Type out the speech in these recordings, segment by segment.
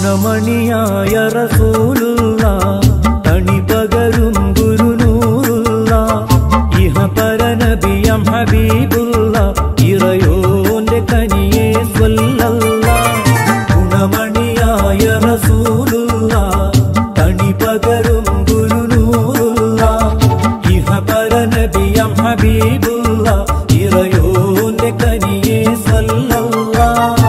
ഗുണമണിയായ റസൂലുള്ള തണി പകരും ഗുരുനൂറുള്ള ഇഹ പരനബിയം ഹബീബുള്ള ഇറയോന്റെ കനിയെ സ്വല്ലല്ല ഗുണമണിയായ റസൂലുള്ള തണി പകരും ഗുരുനൂറുള്ള ഇഹ പരനബിയം ഹബീബുള്ള ഇറയോന്റെ കനിയെ സ്വല്ലല്ല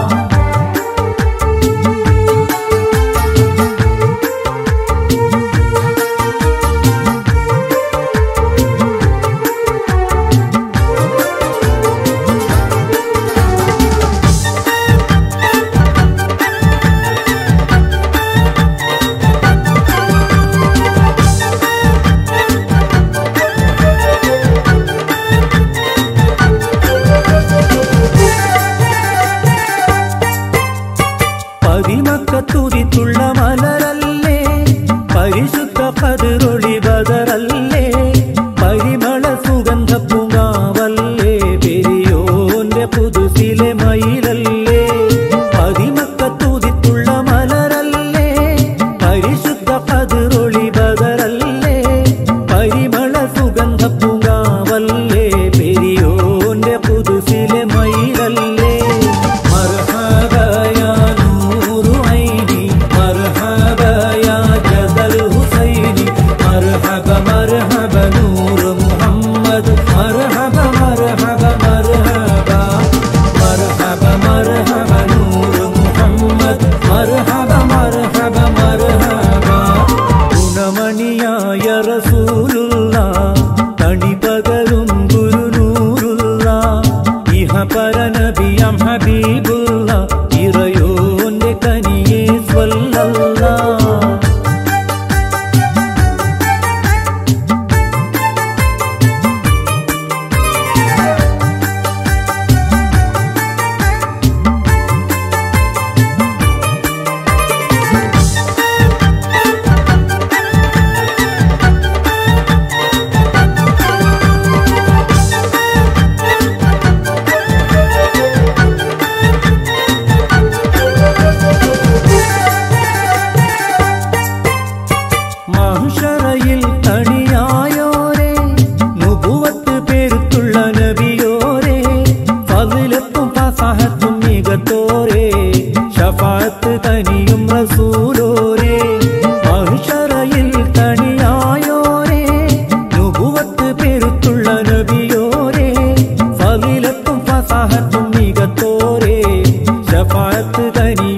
പതിമക്കത്തുതിത്തുള്ള മലരല്ലേ പരിശുദ്ധ കതിരൊളി ബദറല്ലേ പരിമള സുഗന്ധ പൂങ്കാവല്ലേ പെരിയോന്റെ പുതുസിലെ മയിലല്ലേ പതിമക്കത്തുതിത്തുള്ള മലരല്ലേ പരിശുദ്ധ കതിരൊളി ബദറല്ലേ പരിമള സുഗന്ധ പൂങ്കാവല്ലേ പെരിയോന്റെ പുതുസിലെ മയിലല്ലേ مرحبا يا نور عيني مرحبا يا جد الحسيني مرحبا مرحبا نور محمد مرحبا مرحبا مرحبا مرحبا مرحبا نور محمد مرحبا مرحبا مرحبا ഗുണമണിയായ റസൂലുള്ള തണി പകരും ഗുരുനൂറുള്ള ഇഹ പരനബിയം ഹബീബുള്ള ഇറയോന്റെ കനിയെ സ്വല്ലല്ല മഹ്ഷറയിൽ തണിയായോരേ നുബുവത്ത് പേരുത്തുള്ള നബിയോരേ ഫളിലത്തും ഫസഹത്തും മികത്തോരേ ഷഫാത്ത് തനിയും റസൂലോരേ മഹ്ഷറയിൽ തണിയായോരേ നുബുവത്ത് പേരുത്തുള്ള നബിയോരേ ഫളിലത്തും ഫസഹത്തും മികത്തോരേ ഷഫാത്ത് തനിയും